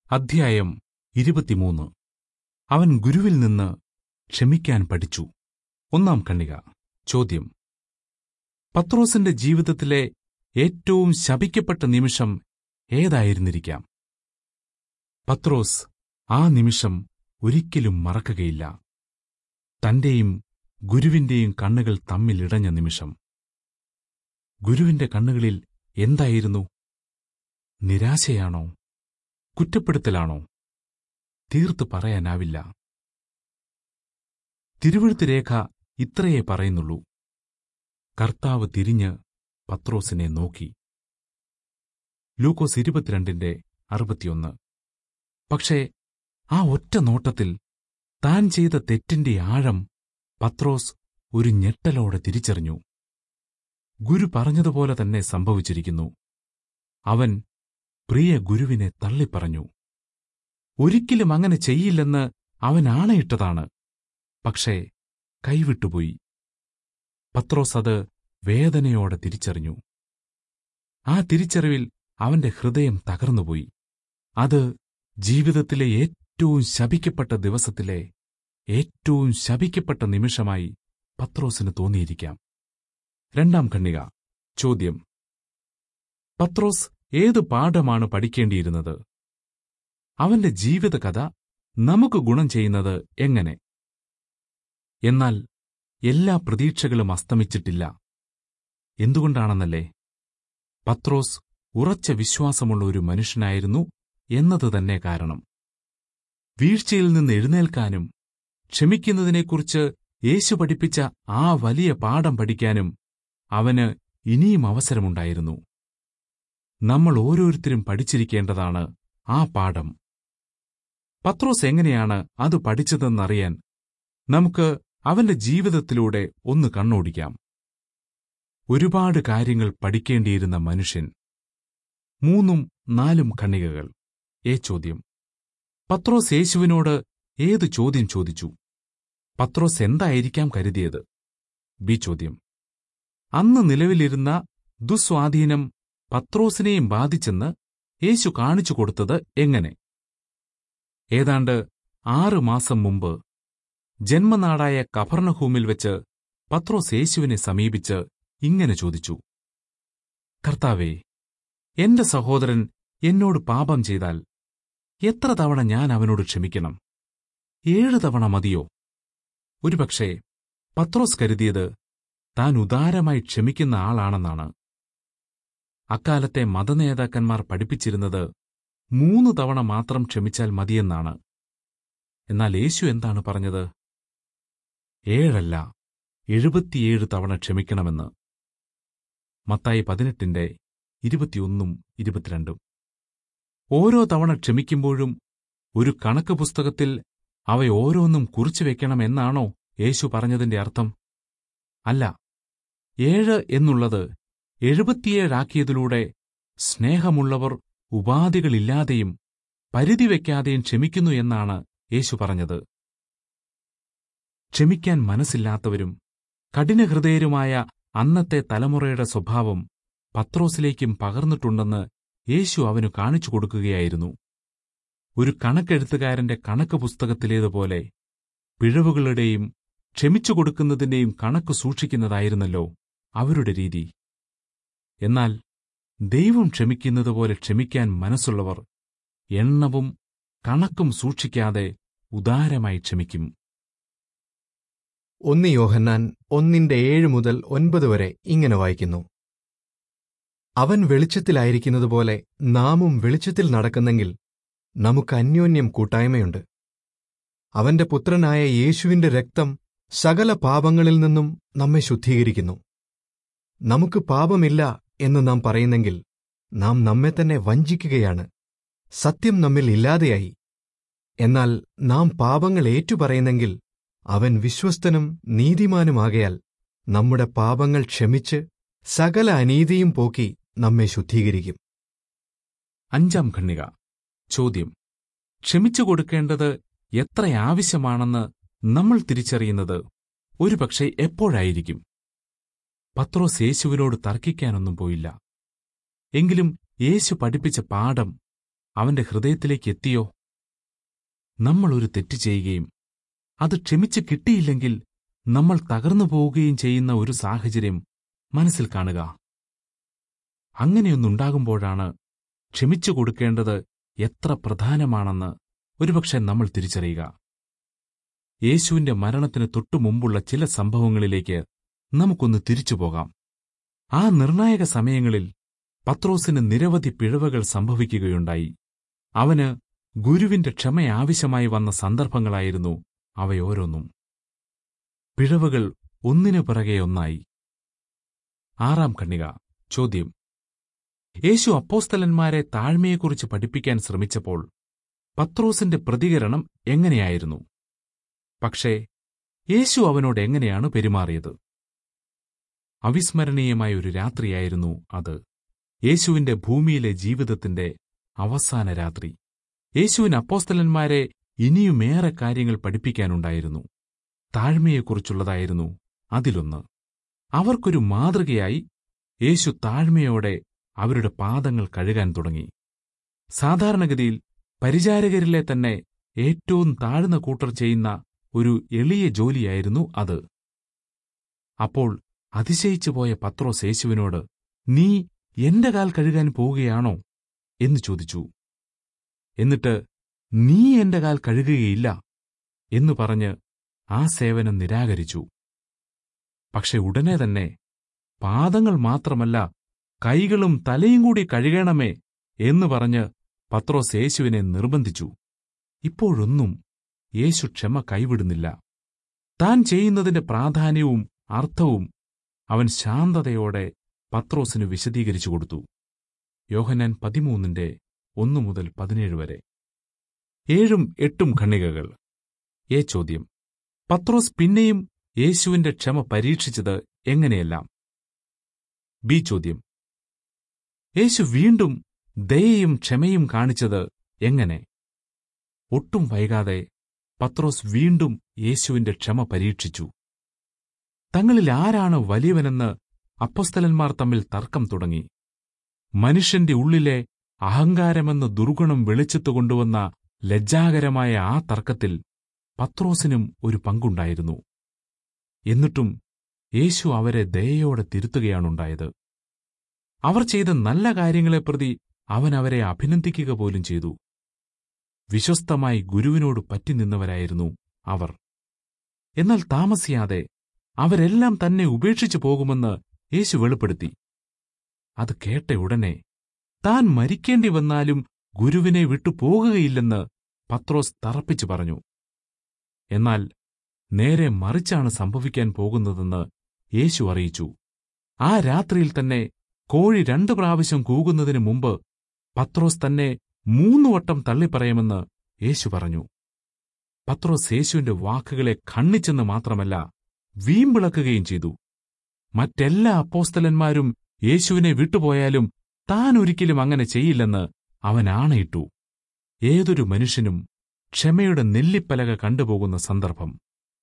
അധ്യായം ഇരുപത്തിമൂന്ന് അവൻ ഗുരുവിൽ നിന്ന് ക്ഷമിക്കാൻ പഠിച്ചു ഒന്നാം കണ്ണിക ചോദ്യം പത്രോസിന്റെ ജീവിതത്തിലെ ഏറ്റവും ശപിക്കപ്പെട്ട നിമിഷം ഏതായിരുന്നിരിക്കാം പത്രോസ് ആ നിമിഷം ഒരിക്കലും മറക്കുകയില്ല തന്റെയും ഗുരുവിന്റെയും കണ്ണുകൾ തമ്മിലിടഞ്ഞ നിമിഷം ഗുരുവിന്റെ കണ്ണുകളിൽ എന്തായിരുന്നു നിരാശയാണോ കുറ്റപ്പെടുത്തലാണോ തീർത്തു പറയാനാവില്ല തിരുവഴുത്ത് രേഖ ഇത്രയേ പറയുന്നുള്ളൂ കർത്താവ് തിരിഞ്ഞ് പത്രോസിനെ നോക്കി ലൂക്കോസ് ഇരുപത്തിരണ്ടിന്റെ അറുപത്തിയൊന്ന് പക്ഷേ ആ ഒറ്റ നോട്ടത്തിൽ താൻ ചെയ്ത തെറ്റിന്റെ ആഴം പത്രോസ് ഒരു ഞെട്ടലോടെ തിരിച്ചറിഞ്ഞു ഗുരു പറഞ്ഞതുപോലെ തന്നെ സംഭവിച്ചിരിക്കുന്നു അവൻ പ്രിയ ഗുരുവിനെ തള്ളിപ്പറഞ്ഞു ഒരിക്കലും അങ്ങനെ ചെയ്യില്ലെന്ന് അവൻ ആണയിട്ടതാണ് പക്ഷേ കൈവിട്ടുപോയി പത്രോസ് അത് വേദനയോടെ തിരിച്ചറിഞ്ഞു ആ തിരിച്ചറിവിൽ അവന്റെ ഹൃദയം തകർന്നുപോയി അത് ജീവിതത്തിലെ ഏറ്റവും ശപിക്കപ്പെട്ട ദിവസത്തിലെ ഏറ്റവും ശപിക്കപ്പെട്ട നിമിഷമായി പത്രോസിന് തോന്നിയിരിക്കാം രണ്ടാം ഖണ്ണിക ചോദ്യം പത്രോസ് ഏത് പാഠമാണ് പഠിക്കേണ്ടിയിരുന്നത് അവന്റെ ജീവിതകഥ നമുക്ക് ഗുണം ചെയ്യുന്നത് എങ്ങനെ എന്നാൽ എല്ലാ പ്രതീക്ഷകളും അസ്തമിച്ചിട്ടില്ല എന്തുകൊണ്ടാണെന്നല്ലേ പത്രോസ് ഉറച്ച വിശ്വാസമുള്ള ഒരു മനുഷ്യനായിരുന്നു എന്നത് തന്നെ കാരണം വീഴ്ചയിൽ നിന്ന് എഴുന്നേൽക്കാനും ക്ഷമിക്കുന്നതിനെക്കുറിച്ച് യേശു പഠിപ്പിച്ച ആ വലിയ പാഠം പഠിക്കാനും അവന് ഇനിയും അവസരമുണ്ടായിരുന്നു നമ്മൾ ഓരോരുത്തരും പഠിച്ചിരിക്കേണ്ടതാണ് ആ പാഠം പത്രോസ് എങ്ങനെയാണ് അത് പഠിച്ചതെന്നറിയാൻ നമുക്ക് അവന്റെ ജീവിതത്തിലൂടെ ഒന്ന് കണ്ണോടിക്കാം ഒരുപാട് കാര്യങ്ങൾ പഠിക്കേണ്ടിയിരുന്ന മനുഷ്യൻ മൂന്നും നാലും ഖണ്ണികകൾ ഏ ചോദ്യം പത്രോസ് യേശുവിനോട് ഏത് ചോദ്യം ചോദിച്ചു പത്രോസ് എന്തായിരിക്കാം കരുതിയത് ബി ചോദ്യം അന്ന് നിലവിലിരുന്ന ദുസ്വാധീനം പത്രോസിനെയും ബാധിച്ചെന്ന് യേശു കാണിച്ചു കൊടുത്തത് എങ്ങനെ ഏതാണ്ട് ആറ് മാസം മുമ്പ് ജന്മനാടായ കഫർണഹൂമിൽ വെച്ച് പത്രോസ് യേശുവിനെ സമീപിച്ച് ഇങ്ങനെ ചോദിച്ചു കർത്താവേ എന്റെ സഹോദരൻ എന്നോട് പാപം ചെയ്താൽ എത്ര തവണ ഞാൻ അവനോട് ക്ഷമിക്കണം ഏഴ് തവണ മതിയോ ഒരുപക്ഷേ പത്രോസ് കരുതിയത് താൻ ഉദാരമായി ക്ഷമിക്കുന്ന ആളാണെന്നാണ് അക്കാലത്തെ മതനേതാക്കന്മാർ പഠിപ്പിച്ചിരുന്നത് മൂന്ന് തവണ മാത്രം ക്ഷമിച്ചാൽ മതിയെന്നാണ് എന്നാൽ യേശു എന്താണ് പറഞ്ഞത് ഏഴല്ല എഴുപത്തിയേഴ് തവണ ക്ഷമിക്കണമെന്ന് മത്തായി പതിനെട്ടിന്റെ ഇരുപത്തിയൊന്നും ഇരുപത്തിരണ്ടും ഓരോ തവണ ക്ഷമിക്കുമ്പോഴും ഒരു കണക്ക് പുസ്തകത്തിൽ അവയോരോന്നും കുറിച്ചു വെക്കണമെന്നാണോ യേശു പറഞ്ഞതിന്റെ അർത്ഥം അല്ല ഏഴ് എന്നുള്ളത് എഴുപത്തിയേഴാക്കിയതിലൂടെ സ്നേഹമുള്ളവർ ഉപാധികളില്ലാതെയും പരിധി വയ്ക്കാതെയും ക്ഷമിക്കുന്നു എന്നാണ് യേശു പറഞ്ഞത് ക്ഷമിക്കാൻ മനസ്സില്ലാത്തവരും കഠിനഹൃദയരുമായ അന്നത്തെ തലമുറയുടെ സ്വഭാവം പത്രോസിലേക്കും പകർന്നിട്ടുണ്ടെന്ന് യേശു അവനു കാണിച്ചു കൊടുക്കുകയായിരുന്നു ഒരു കണക്കെഴുത്തുകാരന്റെ കണക്ക് പുസ്തകത്തിലേതുപോലെ പിഴവുകളുടെയും ക്ഷമിച്ചു കൊടുക്കുന്നതിന്റെയും കണക്ക് സൂക്ഷിക്കുന്നതായിരുന്നല്ലോ അവരുടെ രീതി എന്നാൽ ദൈവം ക്ഷമിക്കുന്നതുപോലെ ക്ഷമിക്കാൻ മനസ്സുള്ളവർ എണ്ണവും കണക്കും സൂക്ഷിക്കാതെ ഉദാരമായി ക്ഷമിക്കും ഒന്ന് യോഹന്നാൻ ഒന്നിന്റെ ഏഴ് മുതൽ ഒൻപത് വരെ ഇങ്ങനെ വായിക്കുന്നു അവൻ വെളിച്ചത്തിലായിരിക്കുന്നതുപോലെ നാമും വെളിച്ചത്തിൽ നടക്കുന്നെങ്കിൽ നമുക്ക് അന്യോന്യം കൂട്ടായ്മയുണ്ട് അവന്റെ പുത്രനായ യേശുവിന്റെ രക്തം സകല പാപങ്ങളിൽ നിന്നും നമ്മെ ശുദ്ധീകരിക്കുന്നു നമുക്ക് പാപമില്ല എന്ന് നാം പറയുന്നെങ്കിൽ നാം നമ്മെ തന്നെ വഞ്ചിക്കുകയാണ് സത്യം നമ്മിൽ ഇല്ലാതെയായി എന്നാൽ നാം പാപങ്ങൾ ഏറ്റുപറയുന്നെങ്കിൽ അവൻ വിശ്വസ്തനും നീതിമാനുമാകയാൽ നമ്മുടെ പാപങ്ങൾ ക്ഷമിച്ച് സകല അനീതിയും പോക്കി നമ്മെ ശുദ്ധീകരിക്കും അഞ്ചാം ഖണ്ണിക ചോദ്യം ക്ഷമിച്ചു കൊടുക്കേണ്ടത് എത്ര ആവശ്യമാണെന്ന് നമ്മൾ തിരിച്ചറിയുന്നത് ഒരുപക്ഷെ എപ്പോഴായിരിക്കും പത്രോസ് യേശുവിനോട് തർക്കിക്കാനൊന്നും പോയില്ല എങ്കിലും യേശു പഠിപ്പിച്ച പാഠം അവന്റെ ഹൃദയത്തിലേക്ക് എത്തിയോ നമ്മൾ ഒരു തെറ്റ് ചെയ്യുകയും അത് ക്ഷമിച്ച് കിട്ടിയില്ലെങ്കിൽ നമ്മൾ തകർന്നു പോവുകയും ചെയ്യുന്ന ഒരു സാഹചര്യം മനസ്സിൽ കാണുക അങ്ങനെയൊന്നുണ്ടാകുമ്പോഴാണ് ക്ഷമിച്ചു കൊടുക്കേണ്ടത് എത്ര പ്രധാനമാണെന്ന് ഒരുപക്ഷെ നമ്മൾ തിരിച്ചറിയുക യേശുവിന്റെ മരണത്തിന് തൊട്ടുമുമ്പുള്ള ചില സംഭവങ്ങളിലേക്ക് നമുക്കൊന്ന് തിരിച്ചുപോകാം ആ നിർണായക സമയങ്ങളിൽ പത്രോസിന് നിരവധി പിഴവുകൾ സംഭവിക്കുകയുണ്ടായി അവന് ഗുരുവിന്റെ ക്ഷമ ആവശ്യമായി വന്ന സന്ദർഭങ്ങളായിരുന്നു അവയോരോന്നും പിഴവുകൾ ഒന്നിനു പിറകെ ഒന്നായി ആറാം കണ്ണിക ചോദ്യം യേശു അപ്പോസ്തലന്മാരെ താഴ്മയെക്കുറിച്ച് പഠിപ്പിക്കാൻ ശ്രമിച്ചപ്പോൾ പത്രോസിന്റെ പ്രതികരണം എങ്ങനെയായിരുന്നു പക്ഷേ യേശു അവനോട് എങ്ങനെയാണ് പെരുമാറിയത് അവിസ്മരണീയമായ ഒരു രാത്രിയായിരുന്നു അത് യേശുവിന്റെ ഭൂമിയിലെ ജീവിതത്തിന്റെ അവസാന രാത്രി യേശുവിന് അപ്പോസ്തലന്മാരെ ഇനിയുമേറെ കാര്യങ്ങൾ പഠിപ്പിക്കാനുണ്ടായിരുന്നു താഴ്മയെക്കുറിച്ചുള്ളതായിരുന്നു അതിലൊന്ന് അവർക്കൊരു മാതൃകയായി യേശു താഴ്മയോടെ അവരുടെ പാദങ്ങൾ കഴുകാൻ തുടങ്ങി സാധാരണഗതിയിൽ പരിചാരകരിലെ തന്നെ ഏറ്റവും താഴ്ന്ന കൂട്ടർ ചെയ്യുന്ന ഒരു എളിയ ജോലിയായിരുന്നു അത് അപ്പോൾ അതിശയിച്ചുപോയ പത്രോസ് യേശുവിനോട് നീ എന്റെ കാൽ കഴുകാൻ പോവുകയാണോ എന്ന് ചോദിച്ചു എന്നിട്ട് നീ എന്റെ കാൽ കഴുകുകയില്ല എന്നു പറഞ്ഞ് ആ സേവനം നിരാകരിച്ചു പക്ഷെ ഉടനെ തന്നെ പാദങ്ങൾ മാത്രമല്ല കൈകളും തലയും കൂടി കഴുകണമേ എന്ന് പറഞ്ഞ് പത്രോസ് യേശുവിനെ നിർബന്ധിച്ചു ഇപ്പോഴൊന്നും യേശു ക്ഷമ കൈവിടുന്നില്ല താൻ ചെയ്യുന്നതിന്റെ പ്രാധാന്യവും അർത്ഥവും അവൻ ശാന്തതയോടെ പത്രോസിന് വിശദീകരിച്ചു കൊടുത്തു യോഹനാൻ പതിമൂന്നിന്റെ ഒന്നു മുതൽ പതിനേഴ് വരെ ഏഴും എട്ടും ഖണ്ണികകൾ ഏ ചോദ്യം പത്രോസ് പിന്നെയും യേശുവിന്റെ ക്ഷമ പരീക്ഷിച്ചത് എങ്ങനെയെല്ലാം ബി ചോദ്യം യേശു വീണ്ടും ദയയും ക്ഷമയും കാണിച്ചത് എങ്ങനെ ഒട്ടും വൈകാതെ പത്രോസ് വീണ്ടും യേശുവിന്റെ ക്ഷമ പരീക്ഷിച്ചു തങ്ങളിൽ ആരാണ് വലിയവനെന്ന് അപ്പസ്തലന്മാർ തമ്മിൽ തർക്കം തുടങ്ങി മനുഷ്യന്റെ ഉള്ളിലെ അഹങ്കാരമെന്ന ദുർഗുണം വെളിച്ചത്തു കൊണ്ടുവന്ന ലജ്ജാകരമായ ആ തർക്കത്തിൽ പത്രോസിനും ഒരു പങ്കുണ്ടായിരുന്നു എന്നിട്ടും യേശു അവരെ ദയയോടെ തിരുത്തുകയാണുണ്ടായത് അവർ ചെയ്ത നല്ല കാര്യങ്ങളെപ്രതി അവൻ അവരെ അഭിനന്ദിക്കുക പോലും ചെയ്തു വിശ്വസ്തമായി ഗുരുവിനോട് പറ്റി നിന്നവരായിരുന്നു അവർ എന്നാൽ താമസിയാതെ അവരെല്ലാം തന്നെ ഉപേക്ഷിച്ചു പോകുമെന്ന് യേശു വെളിപ്പെടുത്തി അത് കേട്ട ഉടനെ താൻ മരിക്കേണ്ടി വന്നാലും ഗുരുവിനെ വിട്ടുപോകുകയില്ലെന്ന് പത്രോസ് തറപ്പിച്ചു പറഞ്ഞു എന്നാൽ നേരെ മറിച്ചാണ് സംഭവിക്കാൻ പോകുന്നതെന്ന് യേശു അറിയിച്ചു ആ രാത്രിയിൽ തന്നെ കോഴി രണ്ടു പ്രാവശ്യം കൂകുന്നതിനു മുമ്പ് പത്രോസ് തന്നെ മൂന്നു വട്ടം തള്ളിപ്പറയുമെന്ന് യേശു പറഞ്ഞു പത്രോസ് യേശുവിന്റെ വാക്കുകളെ ഖണ്ഡിച്ചെന്ന് മാത്രമല്ല വീമ്പിളക്കുകയും ചെയ്തു മറ്റെല്ലാ അപ്പോസ്തലന്മാരും യേശുവിനെ വിട്ടുപോയാലും താൻ ഒരിക്കലും അങ്ങനെ ചെയ്യില്ലെന്ന് അവൻ ആണയിട്ടു ഏതൊരു മനുഷ്യനും ക്ഷമയുടെ നെല്ലിപ്പലക കണ്ടുപോകുന്ന സന്ദർഭം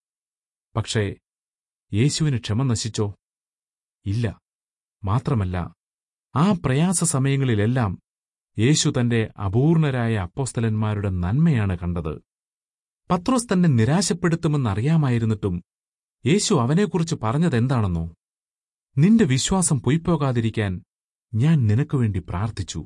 പക്ഷേ യേശുവിന് ക്ഷമ നശിച്ചോ ഇല്ല മാത്രമല്ല ആ പ്രയാസ സമയങ്ങളിലെല്ലാം യേശു തന്റെ അപൂർണരായ അപ്പോസ്തലന്മാരുടെ നന്മയാണ് കണ്ടത് പത്രോസ് തന്നെ നിരാശപ്പെടുത്തുമെന്നറിയാമായിരുന്നിട്ടും യേശു അവനെക്കുറിച്ച് പറഞ്ഞതെന്താണെന്നോ നിന്റെ വിശ്വാസം പൊയ്പോകാതിരിക്കാൻ ഞാൻ നിനക്കുവേണ്ടി പ്രാർത്ഥിച്ചു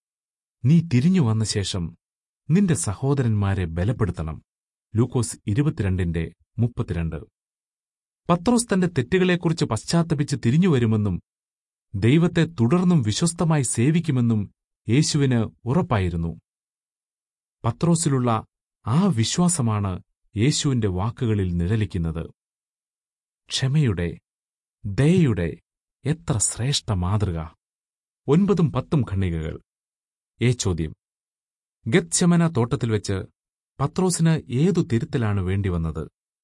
നീ തിരിഞ്ഞു വന്ന ശേഷം നിന്റെ സഹോദരന്മാരെ ബലപ്പെടുത്തണം ലൂക്കോസ് ഇരുപത്തിരണ്ടിന്റെ മുപ്പത്തിരണ്ട് പത്രോസ് തന്റെ തെറ്റുകളെക്കുറിച്ച് പശ്ചാത്തപിച്ച് തിരിഞ്ഞുവരുമെന്നും ദൈവത്തെ തുടർന്നും വിശ്വസ്തമായി സേവിക്കുമെന്നും യേശുവിന് ഉറപ്പായിരുന്നു പത്രോസിലുള്ള ആ വിശ്വാസമാണ് യേശുവിന്റെ വാക്കുകളിൽ നിഴലിക്കുന്നത് ക്ഷമയുടെ ദയയുടെ എത്ര ശ്രേഷ്ഠ മാതൃക ഒൻപതും പത്തും ഖണ്ണികകൾ ഏ ചോദ്യം ഗത്ശമന തോട്ടത്തിൽ വെച്ച് പത്രോസിന് ഏതു തിരുത്തലാണ് വേണ്ടിവന്നത്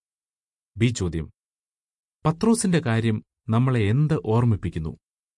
ബി ചോദ്യം പത്രോസിന്റെ കാര്യം നമ്മളെ എന്ത് ഓർമ്മിപ്പിക്കുന്നു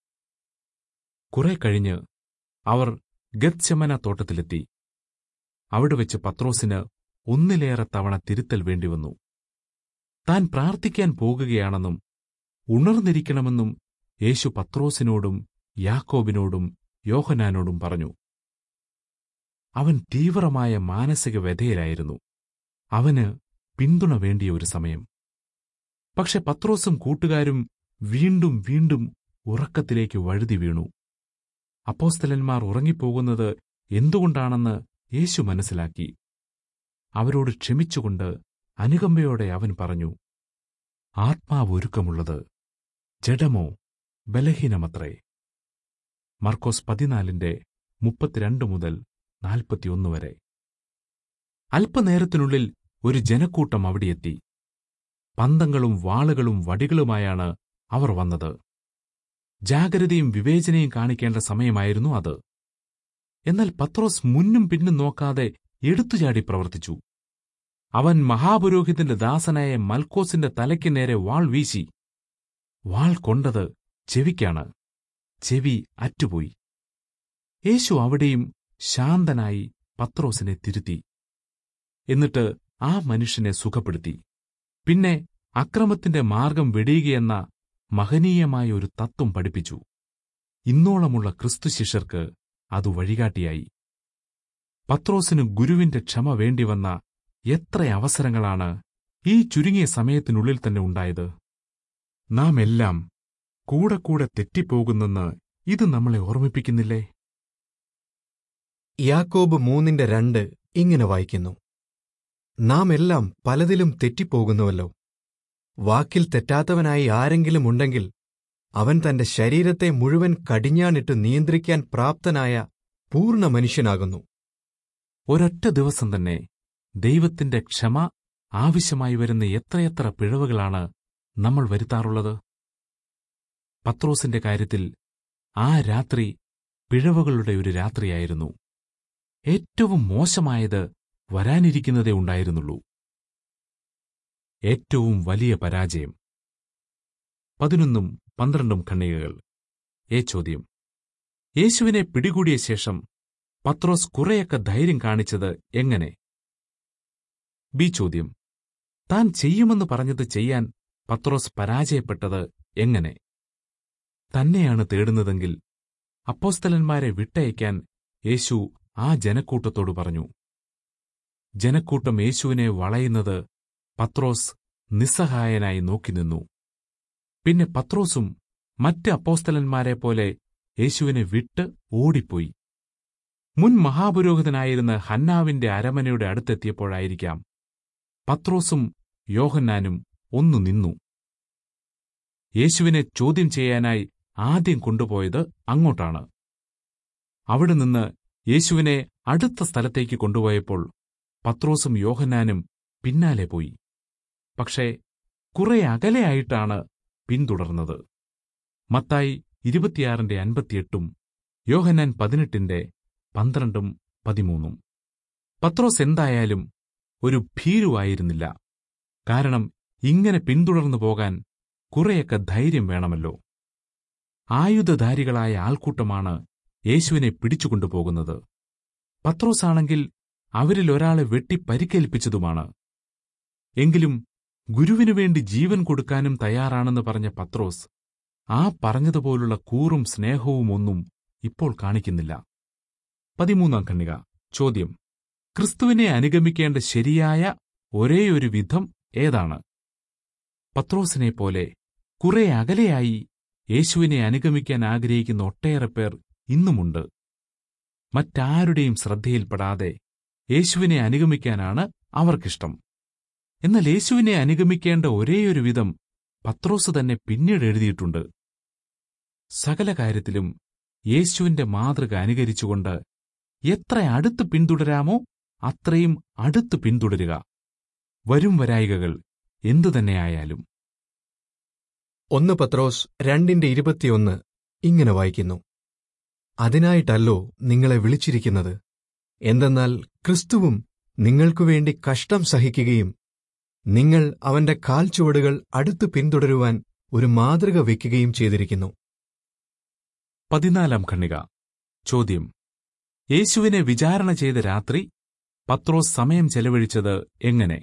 കുറെ കഴിഞ്ഞ് അവർ ഗത്ശമന തോട്ടത്തിലെത്തി അവിടെ വെച്ച് പത്രോസിന് ഒന്നിലേറെ തവണ തിരുത്തൽ വേണ്ടിവന്നു താൻ പ്രാർത്ഥിക്കാൻ പോകുകയാണെന്നും ഉണർന്നിരിക്കണമെന്നും യേശു പത്രോസിനോടും യാക്കോബിനോടും യോഹനാനോടും പറഞ്ഞു അവൻ തീവ്രമായ മാനസിക വ്യഥയിലായിരുന്നു അവന് പിന്തുണ വേണ്ടിയ ഒരു സമയം പക്ഷെ പത്രോസും കൂട്ടുകാരും വീണ്ടും വീണ്ടും ഉറക്കത്തിലേക്ക് വഴുതി വീണു അപ്പോസ്തലന്മാർ ഉറങ്ങിപ്പോകുന്നത് എന്തുകൊണ്ടാണെന്ന് യേശു മനസ്സിലാക്കി അവരോട് ക്ഷമിച്ചുകൊണ്ട് അനുകമ്പയോടെ അവൻ പറഞ്ഞു ആത്മാവ് ഒരുക്കമുള്ളത് ജഡമോ ബലഹീനമത്രേ മർക്കോസ് പതിനാലിന്റെ മുപ്പത്തിരണ്ട് മുതൽ നാൽപ്പത്തിയൊന്ന് വരെ അല്പനേരത്തിനുള്ളിൽ ഒരു ജനക്കൂട്ടം അവിടെയെത്തി പന്തങ്ങളും വാളുകളും വടികളുമായാണ് അവർ വന്നത് ജാഗ്രതയും വിവേചനയും കാണിക്കേണ്ട സമയമായിരുന്നു അത് എന്നാൽ പത്രോസ് മുന്നും പിന്നും നോക്കാതെ എടുത്തുചാടി പ്രവർത്തിച്ചു അവൻ മഹാപുരോഹിതന്റെ ദാസനായ മൽക്കോസിന്റെ തലയ്ക്ക് നേരെ വാൾ വീശി വാൾ കൊണ്ടത് ചെവിക്കാണ് ചെവി അറ്റുപോയി യേശു അവിടെയും ശാന്തനായി പത്രോസിനെ തിരുത്തി എന്നിട്ട് ആ മനുഷ്യനെ സുഖപ്പെടുത്തി പിന്നെ അക്രമത്തിന്റെ മാർഗം വെടിയുകയെന്ന മഹനീയമായ ഒരു തത്വം പഠിപ്പിച്ചു ഇന്നോളമുള്ള ക്രിസ്തുശിഷ്യർക്ക് അത് വഴികാട്ടിയായി പത്രോസിന് ഗുരുവിന്റെ ക്ഷമ വേണ്ടിവന്ന എത്ര അവസരങ്ങളാണ് ഈ ചുരുങ്ങിയ സമയത്തിനുള്ളിൽ തന്നെ ഉണ്ടായത് നാം എല്ലാം കൂടെ കൂടെ തെറ്റിപ്പോകുന്നെന്ന് ഇത് നമ്മളെ ഓർമ്മിപ്പിക്കുന്നില്ലേ യാക്കോബ് മൂന്നിന്റെ രണ്ട് ഇങ്ങനെ വായിക്കുന്നു നാം എല്ലാം പലതിലും തെറ്റിപ്പോകുന്നുവല്ലോ വാക്കിൽ തെറ്റാത്തവനായി ആരെങ്കിലും ഉണ്ടെങ്കിൽ അവൻ തന്റെ ശരീരത്തെ മുഴുവൻ കടിഞ്ഞാണിട്ട് നിയന്ത്രിക്കാൻ പ്രാപ്തനായ പൂർണ്ണ മനുഷ്യനാകുന്നു ഒരൊറ്റ ദിവസം തന്നെ ദൈവത്തിന്റെ ക്ഷമ ആവശ്യമായി വരുന്ന എത്രയെത്ര പിഴവുകളാണ് നമ്മൾ വരുത്താറുള്ളത് പത്രോസിന്റെ കാര്യത്തിൽ ആ രാത്രി പിഴവുകളുടെ ഒരു രാത്രിയായിരുന്നു ഏറ്റവും മോശമായത് വരാനിരിക്കുന്നതേ ഉണ്ടായിരുന്നുള്ളൂ ഏറ്റവും വലിയ പരാജയം പതിനൊന്നും പന്ത്രണ്ടും ഖണ്ഡികകൾ ഏ ചോദ്യം യേശുവിനെ പിടികൂടിയ ശേഷം പത്രോസ് കുറെയൊക്കെ ധൈര്യം കാണിച്ചത് എങ്ങനെ ബി ചോദ്യം താൻ ചെയ്യുമെന്ന് പറഞ്ഞത് ചെയ്യാൻ പത്രോസ് പരാജയപ്പെട്ടത് എങ്ങനെ തന്നെയാണ് തേടുന്നതെങ്കിൽ അപ്പോസ്തലന്മാരെ വിട്ടയക്കാൻ യേശു ആ ജനക്കൂട്ടത്തോട് പറഞ്ഞു ജനക്കൂട്ടം യേശുവിനെ വളയുന്നത് പത്രോസ് നിസ്സഹായനായി നോക്കി നിന്നു പിന്നെ പത്രോസും മറ്റ് അപ്പോസ്തലന്മാരെ പോലെ യേശുവിനെ വിട്ട് ഓടിപ്പോയി മുൻ മഹാപുരോഹിതനായിരുന്ന ഹന്നാവിന്റെ അരമനയുടെ അടുത്തെത്തിയപ്പോഴായിരിക്കാം പത്രോസും യോഹന്നാനും ഒന്നു നിന്നു യേശുവിനെ ചോദ്യം ചെയ്യാനായി ആദ്യം കൊണ്ടുപോയത് അങ്ങോട്ടാണ് അവിടെ നിന്ന് യേശുവിനെ അടുത്ത സ്ഥലത്തേക്ക് കൊണ്ടുപോയപ്പോൾ പത്രോസും യോഹന്നാനും പിന്നാലെ പോയി പക്ഷേ കുറെ അകലെയായിട്ടാണ് പിന്തുടർന്നത് മത്തായി ഇരുപത്തിയാറിന്റെ അൻപത്തിയെട്ടും യോഹന്നാൻ പതിനെട്ടിന്റെ പന്ത്രണ്ടും പതിമൂന്നും പത്രോസ് എന്തായാലും ഒരു ഭീരുവായിരുന്നില്ല കാരണം ഇങ്ങനെ പിന്തുടർന്നു പോകാൻ കുറെയൊക്കെ ധൈര്യം വേണമല്ലോ ആയുധധാരികളായ ആൾക്കൂട്ടമാണ് യേശുവിനെ പിടിച്ചുകൊണ്ടുപോകുന്നത് പത്രോസാണെങ്കിൽ അവരിൽ ഒരാളെ വെട്ടി പരിക്കേൽപ്പിച്ചതുമാണ് എങ്കിലും ഗുരുവിനു വേണ്ടി ജീവൻ കൊടുക്കാനും തയ്യാറാണെന്ന് പറഞ്ഞ പത്രോസ് ആ പറഞ്ഞതുപോലുള്ള കൂറും സ്നേഹവും ഒന്നും ഇപ്പോൾ കാണിക്കുന്നില്ല പതിമൂന്നാം ഖണ്ണിക ചോദ്യം ക്രിസ്തുവിനെ അനുഗമിക്കേണ്ട ശരിയായ ഒരേയൊരു വിധം ഏതാണ് പത്രോസിനെ പോലെ കുറെ അകലെയായി യേശുവിനെ അനുഗമിക്കാൻ ആഗ്രഹിക്കുന്ന ഒട്ടേറെ പേർ ഇന്നുമുണ്ട് മറ്റാരുടെയും ശ്രദ്ധയിൽപ്പെടാതെ യേശുവിനെ അനുഗമിക്കാനാണ് അവർക്കിഷ്ടം എന്നാൽ യേശുവിനെ അനുഗമിക്കേണ്ട ഒരേയൊരു വിധം പത്രോസ് തന്നെ പിന്നീട് എഴുതിയിട്ടുണ്ട് സകല കാര്യത്തിലും യേശുവിന്റെ മാതൃക അനുകരിച്ചുകൊണ്ട് എത്ര അടുത്ത് പിന്തുടരാമോ അത്രയും അടുത്ത് പിന്തുടരുക വരും വരായികകൾ എന്തുതന്നെയായാലും ഒന്ന് പത്രോസ് രണ്ടിന്റെ ഇരുപത്തിയൊന്ന് ഇങ്ങനെ വായിക്കുന്നു അതിനായിട്ടല്ലോ നിങ്ങളെ വിളിച്ചിരിക്കുന്നത് എന്തെന്നാൽ ക്രിസ്തുവും നിങ്ങൾക്കുവേണ്ടി കഷ്ടം സഹിക്കുകയും നിങ്ങൾ അവന്റെ കാൽച്ചുവടുകൾ അടുത്തു പിന്തുടരുവാൻ ഒരു മാതൃക വയ്ക്കുകയും ചെയ്തിരിക്കുന്നു പതിനാലാം ഖണ്ണിക ചോദ്യം യേശുവിനെ വിചാരണ ചെയ്ത രാത്രി പത്രോസ് സമയം ചെലവഴിച്ചത് എങ്ങനെ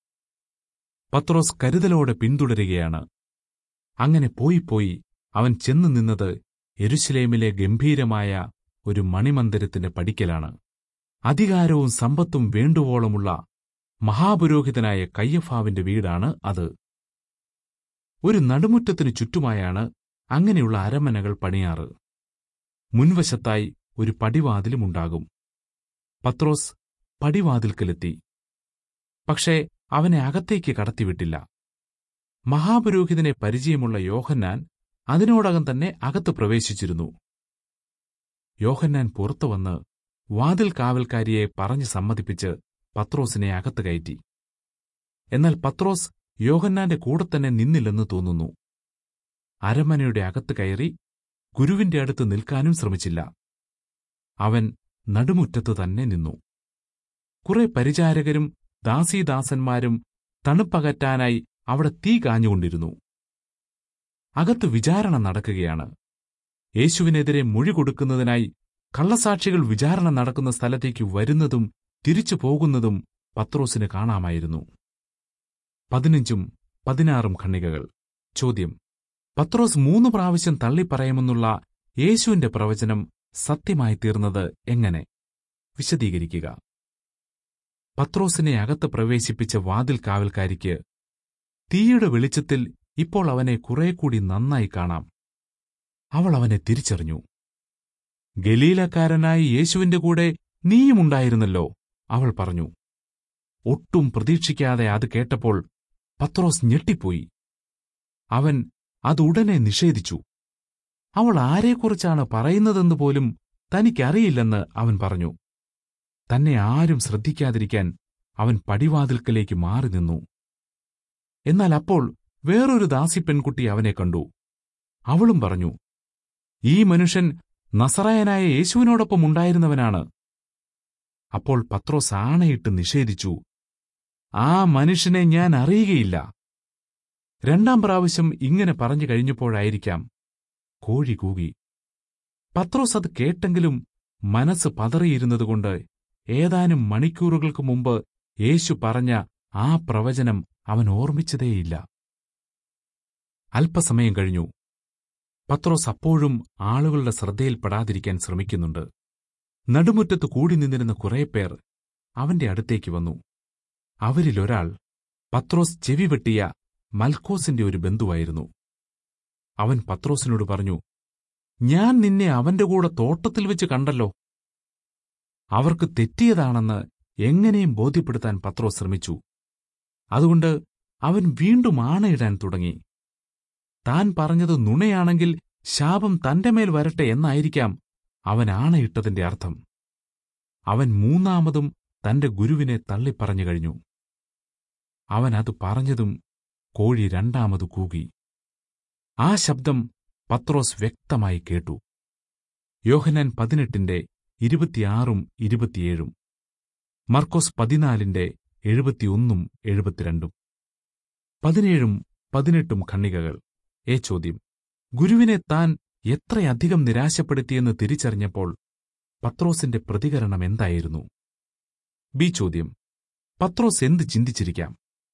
പത്രോസ് കരുതലോടെ പിന്തുടരുകയാണ് അങ്ങനെ പോയി പോയി അവൻ ചെന്നു നിന്നത് എരുശലേമിലെ ഗംഭീരമായ ഒരു മണിമന്ദിരത്തിന്റെ പടിക്കലാണ് അധികാരവും സമ്പത്തും വേണ്ടുവോളമുള്ള മഹാപുരോഹിതനായ കയ്യഫാവിന്റെ വീടാണ് അത് ഒരു നടുമുറ്റത്തിനു ചുറ്റുമായാണ് അങ്ങനെയുള്ള അരമനകൾ പണിയാറ് മുൻവശത്തായി ഒരു പടിവാതിലുമുണ്ടാകും പത്രോസ് പടിവാതിൽക്കലെത്തി പക്ഷേ അവനെ അകത്തേക്ക് കടത്തിവിട്ടില്ല മഹാപുരോഹിതനെ പരിചയമുള്ള യോഹന്നാൻ അതിനോടകം തന്നെ അകത്ത് പ്രവേശിച്ചിരുന്നു യോഹന്നാൻ പുറത്തു വന്ന് വാതിൽ കാവൽക്കാരിയെ പറഞ്ഞു സമ്മതിപ്പിച്ച് പത്രോസിനെ അകത്ത് കയറ്റി എന്നാൽ പത്രോസ് യോഹന്നാന്റെ കൂടെ തന്നെ നിന്നില്ലെന്ന് തോന്നുന്നു അരമനയുടെ അകത്ത് കയറി ഗുരുവിന്റെ അടുത്ത് നിൽക്കാനും ശ്രമിച്ചില്ല അവൻ നടുമുറ്റത്ത് തന്നെ നിന്നു കുറെ പരിചാരകരും ദാസീദാസന്മാരും തണുപ്പകറ്റാനായി അവിടെ തീ കാഞ്ഞുകൊണ്ടിരുന്നു അകത്ത് വിചാരണ നടക്കുകയാണ് യേശുവിനെതിരെ മൊഴി കൊടുക്കുന്നതിനായി കള്ളസാക്ഷികൾ വിചാരണ നടക്കുന്ന സ്ഥലത്തേക്ക് വരുന്നതും തിരിച്ചു പോകുന്നതും പത്രോസിന് കാണാമായിരുന്നു പതിനഞ്ചും പതിനാറും ഖണ്ണികകൾ ചോദ്യം പത്രോസ് മൂന്ന് പ്രാവശ്യം തള്ളിപ്പറയുമെന്നുള്ള യേശുവിന്റെ പ്രവചനം സത്യമായി തീർന്നത് എങ്ങനെ വിശദീകരിക്കുക പത്രോസിനെ അകത്ത് പ്രവേശിപ്പിച്ച വാതിൽ കാവൽക്കാരിക്ക് തീയുടെ വെളിച്ചത്തിൽ ഇപ്പോൾ അവനെ കുറെ കൂടി നന്നായി കാണാം അവൾ അവനെ തിരിച്ചറിഞ്ഞു ഗലീലക്കാരനായി യേശുവിന്റെ കൂടെ നീയുമുണ്ടായിരുന്നല്ലോ അവൾ പറഞ്ഞു ഒട്ടും പ്രതീക്ഷിക്കാതെ അത് കേട്ടപ്പോൾ പത്രോസ് ഞെട്ടിപ്പോയി അവൻ അതുടനെ നിഷേധിച്ചു അവൾ ആരെക്കുറിച്ചാണ് പറയുന്നതെന്ന് പോലും തനിക്കറിയില്ലെന്ന് അവൻ പറഞ്ഞു തന്നെ ആരും ശ്രദ്ധിക്കാതിരിക്കാൻ അവൻ പടിവാതിൽക്കലേക്ക് മാറി നിന്നു എന്നാൽ അപ്പോൾ വേറൊരു ദാസി പെൺകുട്ടി അവനെ കണ്ടു അവളും പറഞ്ഞു ഈ മനുഷ്യൻ നസറായനായ യേശുവിനോടൊപ്പം ഉണ്ടായിരുന്നവനാണ് അപ്പോൾ പത്രോസ് ആണയിട്ട് നിഷേധിച്ചു ആ മനുഷ്യനെ ഞാൻ അറിയുകയില്ല രണ്ടാം പ്രാവശ്യം ഇങ്ങനെ പറഞ്ഞു കഴിഞ്ഞപ്പോഴായിരിക്കാം കോഴി കൂകി പത്രോസ് അത് കേട്ടെങ്കിലും മനസ്സ് പതറിയിരുന്നതുകൊണ്ട് ഏതാനും മണിക്കൂറുകൾക്ക് മുമ്പ് യേശു പറഞ്ഞ ആ പ്രവചനം അവൻ ഓർമ്മിച്ചതേയില്ല അല്പസമയം കഴിഞ്ഞു പത്രോസ് അപ്പോഴും ആളുകളുടെ ശ്രദ്ധയിൽപ്പെടാതിരിക്കാൻ ശ്രമിക്കുന്നുണ്ട് നടുമുറ്റത്ത് കൂടി നിന്നിരുന്ന കുറേ പേർ അവന്റെ അടുത്തേക്ക് വന്നു അവരിലൊരാൾ പത്രോസ് ചെവി വെട്ടിയ മൽക്കോസിന്റെ ഒരു ബന്ധുവായിരുന്നു അവൻ പത്രോസിനോട് പറഞ്ഞു ഞാൻ നിന്നെ അവന്റെ കൂടെ തോട്ടത്തിൽ വെച്ച് കണ്ടല്ലോ അവർക്ക് തെറ്റിയതാണെന്ന് എങ്ങനെയും ബോധ്യപ്പെടുത്താൻ പത്രോസ് ശ്രമിച്ചു അതുകൊണ്ട് അവൻ വീണ്ടും ആണയിടാൻ തുടങ്ങി താൻ പറഞ്ഞത് നുണയാണെങ്കിൽ ശാപം തന്റെ മേൽ വരട്ടെ എന്നായിരിക്കാം അവൻ ആണയിട്ടതിന്റെ അർത്ഥം അവൻ മൂന്നാമതും തന്റെ ഗുരുവിനെ തള്ളിപ്പറഞ്ഞു കഴിഞ്ഞു അവൻ അത് പറഞ്ഞതും കോഴി രണ്ടാമത് കൂകി ആ ശബ്ദം പത്രോസ് വ്യക്തമായി കേട്ടു യോഹനാൻ പതിനെട്ടിന്റെ ഇരുപത്തിയാറും ഇരുപത്തിയേഴും മർക്കോസ് പതിനാലിന്റെ എഴുപത്തിയൊന്നും എഴുപത്തിരണ്ടും പതിനേഴും പതിനെട്ടും ഖണ്ണികകൾ ഏ ചോദ്യം ഗുരുവിനെ താൻ എത്രയധികം നിരാശപ്പെടുത്തിയെന്ന് തിരിച്ചറിഞ്ഞപ്പോൾ പത്രോസിന്റെ പ്രതികരണം എന്തായിരുന്നു ബി ചോദ്യം പത്രോസ് എന്ത് ചിന്തിച്ചിരിക്കാം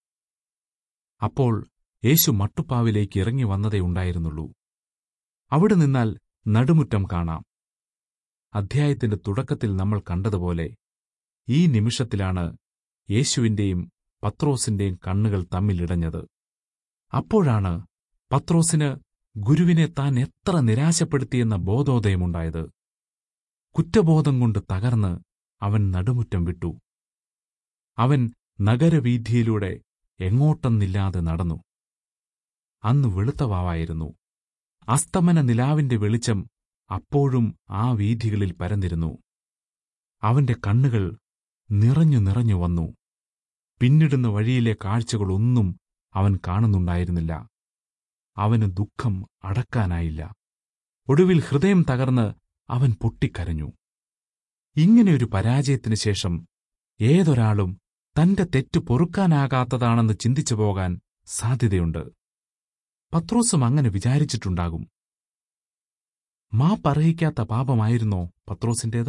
അപ്പോൾ യേശു മട്ടുപ്പാവിലേക്ക് ഇറങ്ങി വന്നതേ ഉണ്ടായിരുന്നുള്ളൂ അവിടെ നിന്നാൽ നടുമുറ്റം കാണാം അധ്യായത്തിന്റെ തുടക്കത്തിൽ നമ്മൾ കണ്ടതുപോലെ ഈ നിമിഷത്തിലാണ് യേശുവിന്റെയും പത്രോസിന്റെയും കണ്ണുകൾ തമ്മിലിടഞ്ഞത് അപ്പോഴാണ് പത്രോസിന് ഗുരുവിനെ താൻ എത്ര നിരാശപ്പെടുത്തിയെന്ന ബോധോദയമുണ്ടായത് കുറ്റബോധം കൊണ്ട് തകർന്ന് അവൻ നടുമുറ്റം വിട്ടു അവൻ നഗരവീഥിയിലൂടെ എങ്ങോട്ടെന്നില്ലാതെ നടന്നു അന്ന് വെളുത്തവാവായിരുന്നു അസ്തമന നിലാവിന്റെ വെളിച്ചം അപ്പോഴും ആ വീഥികളിൽ പരന്നിരുന്നു അവന്റെ കണ്ണുകൾ നിറഞ്ഞു നിറഞ്ഞു വന്നു പിന്നിടുന്ന വഴിയിലെ കാഴ്ചകളൊന്നും അവൻ കാണുന്നുണ്ടായിരുന്നില്ല അവന് ദുഃഖം അടക്കാനായില്ല ഒടുവിൽ ഹൃദയം തകർന്ന് അവൻ പൊട്ടിക്കരഞ്ഞു ഇങ്ങനെയൊരു പരാജയത്തിനു ശേഷം ഏതൊരാളും തന്റെ തെറ്റ് പൊറുക്കാനാകാത്തതാണെന്ന് ചിന്തിച്ചു പോകാൻ സാധ്യതയുണ്ട് പത്രോസും അങ്ങനെ വിചാരിച്ചിട്ടുണ്ടാകും മാപ്പർഹിക്കാത്ത പാപമായിരുന്നോ പത്രോസിന്റേത്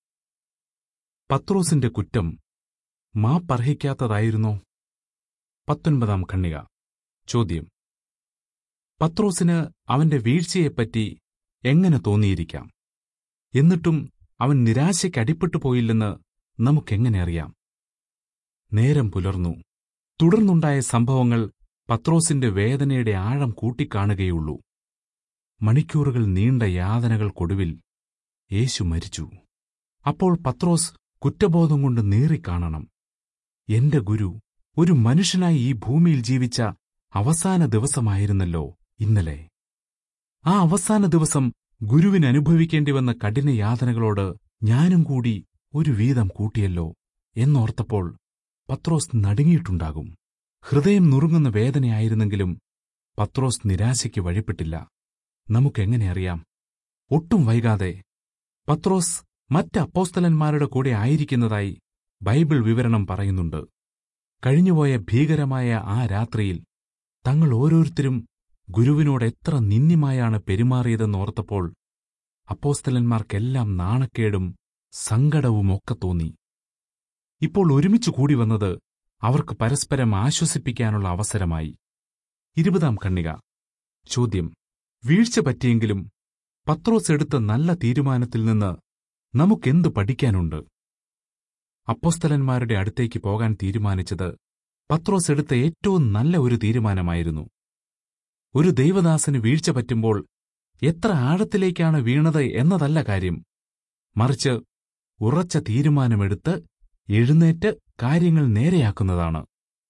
പത്രോസിന്റെ കുറ്റം മാപ്പർഹിക്കാത്തതായിരുന്നോ പത്തൊൻപതാം ഖണ്ണിക ചോദ്യം പത്രോസിന് അവന്റെ വീഴ്ചയെപ്പറ്റി എങ്ങനെ തോന്നിയിരിക്കാം എന്നിട്ടും അവൻ നിരാശയ്ക്ക് അടിപ്പെട്ടു പോയില്ലെന്ന് നമുക്കെങ്ങനെ അറിയാം നേരം പുലർന്നു തുടർന്നുണ്ടായ സംഭവങ്ങൾ പത്രോസിന്റെ വേദനയുടെ ആഴം കൂട്ടിക്കാണുകയുള്ളൂ മണിക്കൂറുകൾ നീണ്ട യാതനകൾക്കൊടുവിൽ യേശു മരിച്ചു അപ്പോൾ പത്രോസ് കുറ്റബോധം കൊണ്ട് നേറിക്കാണണം എന്റെ ഗുരു ഒരു മനുഷ്യനായി ഈ ഭൂമിയിൽ ജീവിച്ച അവസാന ദിവസമായിരുന്നല്ലോ ഇന്നലെ ആ അവസാന ദിവസം ഗുരുവിന് അനുഭവിക്കേണ്ടി വന്ന കഠിന യാതനകളോട് ഞാനും കൂടി ഒരു വീതം കൂട്ടിയല്ലോ എന്നോർത്തപ്പോൾ പത്രോസ് നടുങ്ങിയിട്ടുണ്ടാകും ഹൃദയം നുറുങ്ങുന്ന വേദനയായിരുന്നെങ്കിലും പത്രോസ് നിരാശയ്ക്ക് വഴിപ്പെട്ടില്ല നമുക്കെങ്ങനെ അറിയാം ഒട്ടും വൈകാതെ പത്രോസ് മറ്റ് അപ്പോസ്തലന്മാരുടെ കൂടെ ആയിരിക്കുന്നതായി ബൈബിൾ വിവരണം പറയുന്നുണ്ട് കഴിഞ്ഞുപോയ ഭീകരമായ ആ രാത്രിയിൽ തങ്ങൾ ഓരോരുത്തരും ഗുരുവിനോട് എത്ര നിന്ദ്യമായാണ് പെരുമാറിയതെന്നോർത്തപ്പോൾ അപ്പോസ്തലന്മാർക്കെല്ലാം നാണക്കേടും സങ്കടവുമൊക്കെ തോന്നി ഇപ്പോൾ ഒരുമിച്ചു കൂടി വന്നത് അവർക്ക് പരസ്പരം ആശ്വസിപ്പിക്കാനുള്ള അവസരമായി ഇരുപതാം ഖണ്ണിക ചോദ്യം വീഴ്ച പറ്റിയെങ്കിലും പത്രോസ് എടുത്ത നല്ല തീരുമാനത്തിൽ നിന്ന് നമുക്കെന്തു പഠിക്കാനുണ്ട് അപ്പോസ്തലന്മാരുടെ അടുത്തേക്ക് പോകാൻ തീരുമാനിച്ചത് പത്രോസ് എടുത്ത ഏറ്റവും നല്ല ഒരു തീരുമാനമായിരുന്നു ഒരു ദൈവദാസന് വീഴ്ച പറ്റുമ്പോൾ എത്ര ആഴത്തിലേക്കാണ് വീണത് എന്നതല്ല കാര്യം മറിച്ച് ഉറച്ച തീരുമാനമെടുത്ത് എഴുന്നേറ്റ് കാര്യങ്ങൾ നേരെയാക്കുന്നതാണ്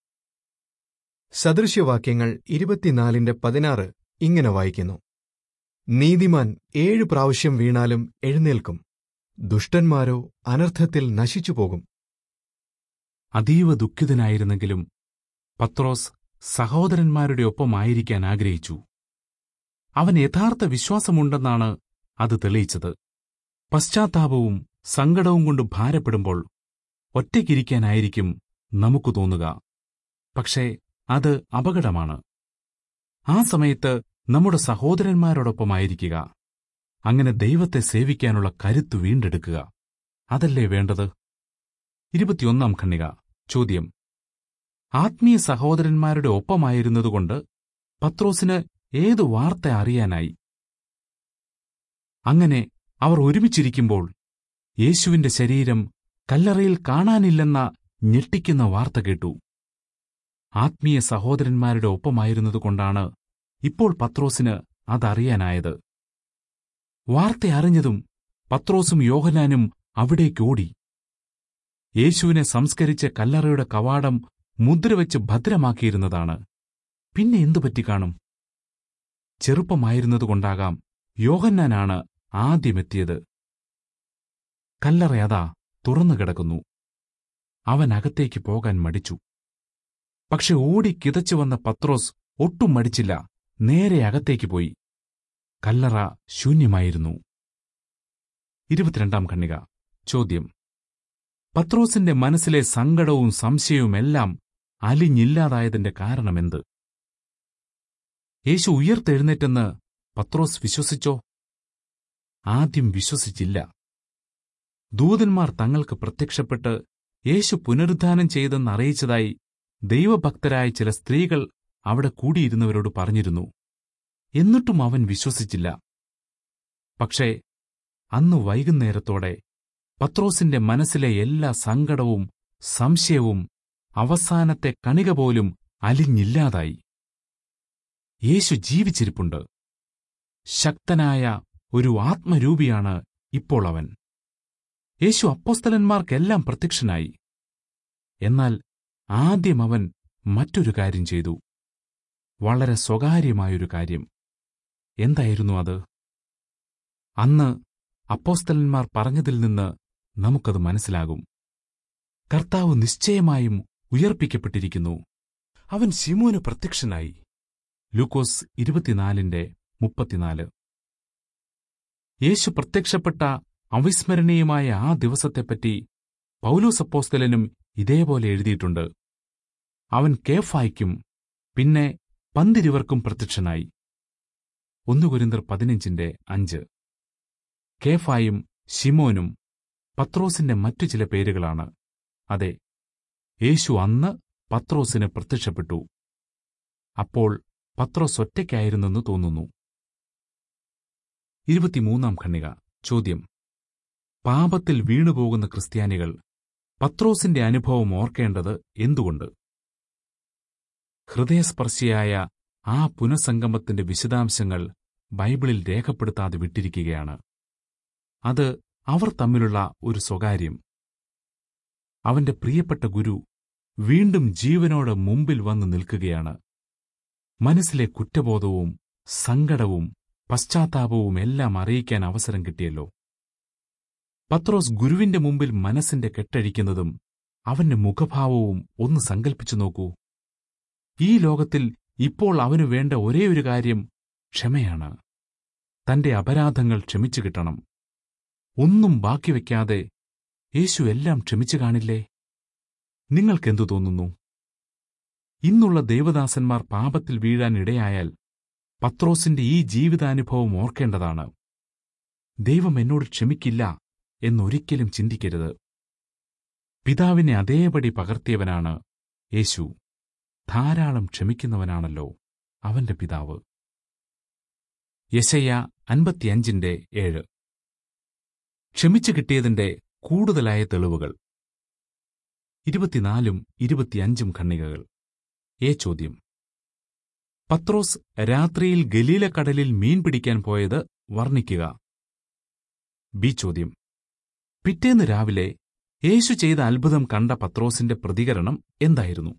സദൃശ്യവാക്യങ്ങൾ ഇരുപത്തിനാലിന്റെ പതിനാറ് ഇങ്ങനെ വായിക്കുന്നു നീതിമാൻ ഏഴു പ്രാവശ്യം വീണാലും എഴുന്നേൽക്കും ദുഷ്ടന്മാരോ അനർത്ഥത്തിൽ നശിച്ചുപോകും അതീവ ദുഃഖിതനായിരുന്നെങ്കിലും പത്രോസ് സഹോദരന്മാരുടെ ഒപ്പമായിരിക്കാൻ ആഗ്രഹിച്ചു അവൻ യഥാർത്ഥ വിശ്വാസമുണ്ടെന്നാണ് അത് തെളിയിച്ചത് പശ്ചാത്താപവും സങ്കടവും കൊണ്ട് ഭാരപ്പെടുമ്പോൾ ഒറ്റയ്ക്കിരിക്കാനായിരിക്കും നമുക്ക് തോന്നുക പക്ഷേ അത് അപകടമാണ് ആ സമയത്ത് നമ്മുടെ സഹോദരന്മാരോടൊപ്പമായിരിക്കുക അങ്ങനെ ദൈവത്തെ സേവിക്കാനുള്ള കരുത്ത് വീണ്ടെടുക്കുക അതല്ലേ വേണ്ടത് ഇരുപത്തിയൊന്നാം ഖണ്ണിക ചോദ്യം ആത്മീയ സഹോദരന്മാരുടെ ഒപ്പമായിരുന്നതുകൊണ്ട് പത്രോസിന് ഏതു വാർത്ത അറിയാനായി അങ്ങനെ അവർ ഒരുമിച്ചിരിക്കുമ്പോൾ യേശുവിന്റെ ശരീരം കല്ലറയിൽ കാണാനില്ലെന്ന ഞെട്ടിക്കുന്ന വാർത്ത കേട്ടു ആത്മീയ സഹോദരന്മാരുടെ ഒപ്പമായിരുന്നതുകൊണ്ടാണ് ഇപ്പോൾ പത്രോസിന് അതറിയാനായത് വാർത്ത അറിഞ്ഞതും പത്രോസും യോഹനാനും അവിടേക്കോടി യേശുവിനെ സംസ്കരിച്ച കല്ലറയുടെ കവാടം മുദ്രവെച്ച് ഭദ്രമാക്കിയിരുന്നതാണ് പിന്നെ എന്തു പറ്റിക്കാണും ചെറുപ്പമായിരുന്നതുകൊണ്ടാകാം യോഹന്നാനാണ് ആദ്യമെത്തിയത് കല്ലറ അതാ തുറന്നു കിടക്കുന്നു അവൻ അകത്തേക്ക് പോകാൻ മടിച്ചു പക്ഷെ ഓടി കിതച്ചു വന്ന പത്രോസ് ഒട്ടും മടിച്ചില്ല നേരെ അകത്തേക്ക് പോയി കല്ലറ ശൂന്യമായിരുന്നു ഇരുപത്തിരണ്ടാം ഖണ്ണിക ചോദ്യം പത്രോസിന്റെ മനസ്സിലെ സങ്കടവും സംശയവുമെല്ലാം അലിഞ്ഞില്ലാതായതിന്റെ കാരണമെന്ത് യേശു ഉയർത്തെഴുന്നേറ്റെന്ന് പത്രോസ് വിശ്വസിച്ചോ ആദ്യം വിശ്വസിച്ചില്ല ദൂതന്മാർ തങ്ങൾക്ക് പ്രത്യക്ഷപ്പെട്ട് യേശു പുനരുദ്ധാനം ചെയ്തെന്നറിയിച്ചതായി ദൈവഭക്തരായ ചില സ്ത്രീകൾ അവിടെ കൂടിയിരുന്നവരോട് പറഞ്ഞിരുന്നു എന്നിട്ടും അവൻ വിശ്വസിച്ചില്ല പക്ഷേ അന്ന് വൈകുന്നേരത്തോടെ പത്രോസിന്റെ മനസ്സിലെ എല്ലാ സങ്കടവും സംശയവും അവസാനത്തെ കണിക പോലും അലിഞ്ഞില്ലാതായി യേശു ജീവിച്ചിരിപ്പുണ്ട് ശക്തനായ ഒരു ആത്മരൂപിയാണ് ഇപ്പോൾ അവൻ യേശു അപ്പോസ്തലന്മാർക്കെല്ലാം പ്രത്യക്ഷനായി എന്നാൽ ആദ്യം അവൻ മറ്റൊരു കാര്യം ചെയ്തു വളരെ സ്വകാര്യമായൊരു കാര്യം എന്തായിരുന്നു അത് അന്ന് അപ്പോസ്തലന്മാർ പറഞ്ഞതിൽ നിന്ന് നമുക്കത് മനസ്സിലാകും കർത്താവ് നിശ്ചയമായും ഉയർപ്പിക്കപ്പെട്ടിരിക്കുന്നു അവൻ ശിമോന് പ്രത്യക്ഷനായി ലൂക്കോസ് ഇരുപത്തിനാലിന്റെ മുപ്പത്തിനാല് യേശു പ്രത്യക്ഷപ്പെട്ട അവിസ്മരണീയമായ ആ ദിവസത്തെപ്പറ്റി പൗലോസ് അപ്പോസ്തലനും ഇതേപോലെ എഴുതിയിട്ടുണ്ട് അവൻ കേഫായ്ക്കും പിന്നെ പന്തിരുവർക്കും പ്രത്യക്ഷനായി ഒന്നുകുരിന്തർ പതിനഞ്ചിന്റെ അഞ്ച് കേഫായും ഷിമോനും പത്രോസിന്റെ മറ്റു ചില പേരുകളാണ് അതെ യേശു അന്ന് പത്രോസിന് പ്രത്യക്ഷപ്പെട്ടു അപ്പോൾ പത്രോസ് ഒറ്റയ്ക്കായിരുന്നെന്ന് തോന്നുന്നു ഇരുപത്തിമൂന്നാം ഖണ്ണിക ചോദ്യം പാപത്തിൽ വീണുപോകുന്ന ക്രിസ്ത്യാനികൾ പത്രോസിന്റെ അനുഭവം ഓർക്കേണ്ടത് എന്തുകൊണ്ട് ഹൃദയസ്പർശിയായ ആ പുനഃസംഗമത്തിന്റെ വിശദാംശങ്ങൾ ബൈബിളിൽ രേഖപ്പെടുത്താതെ വിട്ടിരിക്കുകയാണ് അത് അവർ തമ്മിലുള്ള ഒരു സ്വകാര്യം അവന്റെ പ്രിയപ്പെട്ട ഗുരു വീണ്ടും ജീവനോട് മുമ്പിൽ വന്ന് നിൽക്കുകയാണ് മനസ്സിലെ കുറ്റബോധവും സങ്കടവും പശ്ചാത്താപവും എല്ലാം അറിയിക്കാൻ അവസരം കിട്ടിയല്ലോ പത്രോസ് ഗുരുവിന്റെ മുമ്പിൽ മനസ്സിന്റെ കെട്ടഴിക്കുന്നതും അവന്റെ മുഖഭാവവും ഒന്ന് സങ്കൽപ്പിച്ചു നോക്കൂ ഈ ലോകത്തിൽ ഇപ്പോൾ അവനു വേണ്ട ഒരേയൊരു കാര്യം ക്ഷമയാണ് തന്റെ അപരാധങ്ങൾ ക്ഷമിച്ചു കിട്ടണം ഒന്നും ബാക്കി വയ്ക്കാതെ യേശു എല്ലാം ക്ഷമിച്ചു കാണില്ലേ നിങ്ങൾക്കെന്തു തോന്നുന്നു ഇന്നുള്ള ദേവദാസന്മാർ പാപത്തിൽ വീഴാൻ ഇടയായാൽ പത്രോസിന്റെ ഈ ജീവിതാനുഭവം ഓർക്കേണ്ടതാണ് ദൈവം എന്നോട് ക്ഷമിക്കില്ല എന്നൊരിക്കലും ചിന്തിക്കരുത് പിതാവിനെ അതേപടി പകർത്തിയവനാണ് യേശു ധാരാളം ക്ഷമിക്കുന്നവനാണല്ലോ അവന്റെ പിതാവ് യശയ്യ അൻപത്തിയഞ്ചിന്റെ ഏഴ് ക്ഷമിച്ചു കിട്ടിയതിന്റെ കൂടുതലായ തെളിവുകൾ ഇരുപത്തിനാലും ഇരുപത്തിയഞ്ചും ഖണ്ണികകൾ ഏ ചോദ്യം പത്രോസ് രാത്രിയിൽ ഗലീലക്കടലിൽ മീൻ പിടിക്കാൻ പോയത് വർണ്ണിക്കുക ബി ചോദ്യം പിറ്റേന്ന് രാവിലെ യേശു ചെയ്ത അത്ഭുതം കണ്ട പത്രോസിന്റെ പ്രതികരണം എന്തായിരുന്നു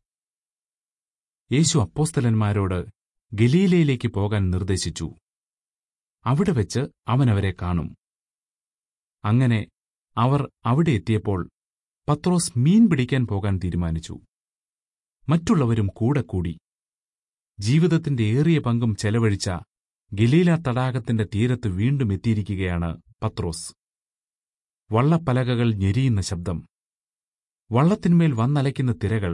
യേശു അപ്പോസ്തലന്മാരോട് ഗലീലയിലേക്ക് പോകാൻ നിർദ്ദേശിച്ചു അവിടെ വെച്ച് അവനവരെ കാണും അങ്ങനെ അവർ അവിടെ എത്തിയപ്പോൾ പത്രോസ് മീൻ പിടിക്കാൻ പോകാൻ തീരുമാനിച്ചു മറ്റുള്ളവരും കൂടെ കൂടി ജീവിതത്തിന്റെ ഏറിയ പങ്കും ചെലവഴിച്ച ഗലീല തടാകത്തിന്റെ തീരത്ത് വീണ്ടും എത്തിയിരിക്കുകയാണ് പത്രോസ് വള്ളപ്പലകകൾ ഞെരിയുന്ന ശബ്ദം വള്ളത്തിന്മേൽ വന്നലയ്ക്കുന്ന തിരകൾ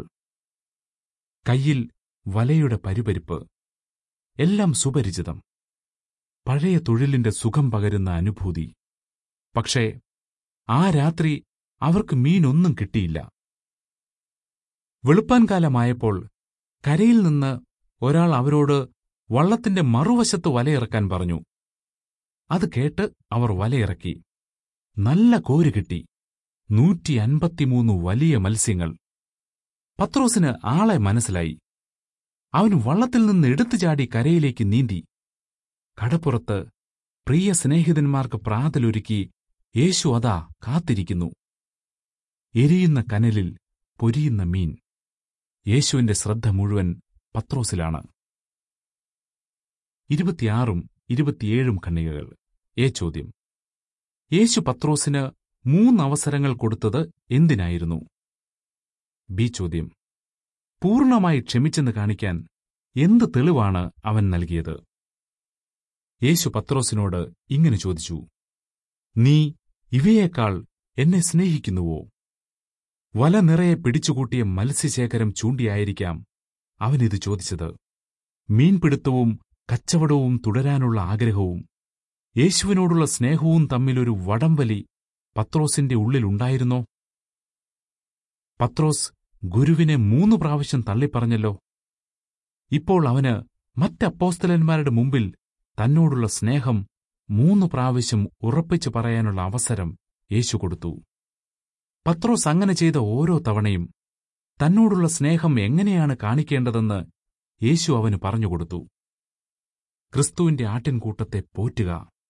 കയ്യിൽ വലയുടെ പരിപരിപ്പ് എല്ലാം സുപരിചിതം പഴയ തൊഴിലിന്റെ സുഖം പകരുന്ന അനുഭൂതി പക്ഷേ ആ രാത്രി അവർക്ക് മീനൊന്നും കിട്ടിയില്ല വെളുപ്പാൻകാലമായപ്പോൾ കരയിൽ നിന്ന് ഒരാൾ അവരോട് വള്ളത്തിന്റെ മറുവശത്ത് വലയിറക്കാൻ പറഞ്ഞു അത് കേട്ട് അവർ വലയിറക്കി നല്ല കോര് കിട്ടി നൂറ്റി അൻപത്തിമൂന്ന് വലിയ മത്സ്യങ്ങൾ പത്രോസിന് ആളെ മനസ്സിലായി അവൻ വള്ളത്തിൽ നിന്ന് എടുത്തു ചാടി കരയിലേക്ക് നീന്തി കടപ്പുറത്ത് പ്രിയ സ്നേഹിതന്മാർക്ക് പ്രാതലൊരുക്കി യേശു അതാ കാത്തിരിക്കുന്നു എരിയുന്ന കനലിൽ പൊരിയുന്ന മീൻ യേശുവിന്റെ ശ്രദ്ധ മുഴുവൻ പത്രോസിലാണ് ഇരുപത്തിയാറും ഇരുപത്തിയേഴും ഖണ്ണികകൾ ഏ ചോദ്യം യേശു പത്രോസിന് മൂന്നവസരങ്ങൾ കൊടുത്തത് എന്തിനായിരുന്നു ബി ചോദ്യം പൂർണ്ണമായി ക്ഷമിച്ചെന്ന് കാണിക്കാൻ എന്ത് തെളിവാണ് അവൻ നൽകിയത് യേശു പത്രോസിനോട് ഇങ്ങനെ ചോദിച്ചു നീ ഇവയേക്കാൾ എന്നെ സ്നേഹിക്കുന്നുവോ വല നിറയെ പിടിച്ചുകൂട്ടിയ മത്സ്യശേഖരം ചൂണ്ടിയായിരിക്കാം അവനിത് ചോദിച്ചത് മീൻപിടുത്തവും കച്ചവടവും തുടരാനുള്ള ആഗ്രഹവും യേശുവിനോടുള്ള സ്നേഹവും തമ്മിലൊരു വടംവലി പത്രോസിന്റെ ഉള്ളിലുണ്ടായിരുന്നോ പത്രോസ് ഗുരുവിനെ മൂന്നു പ്രാവശ്യം തള്ളിപ്പറഞ്ഞല്ലോ ഇപ്പോൾ അവന് മറ്റപ്പോസ്തലന്മാരുടെ മുമ്പിൽ തന്നോടുള്ള സ്നേഹം മൂന്നു പ്രാവശ്യം ഉറപ്പിച്ചു പറയാനുള്ള അവസരം യേശു കൊടുത്തു പത്രോസ് അങ്ങനെ ചെയ്ത ഓരോ തവണയും തന്നോടുള്ള സ്നേഹം എങ്ങനെയാണ് കാണിക്കേണ്ടതെന്ന് യേശു അവന് പറഞ്ഞുകൊടുത്തു ക്രിസ്തുവിന്റെ ആട്ടിൻകൂട്ടത്തെ പോറ്റുക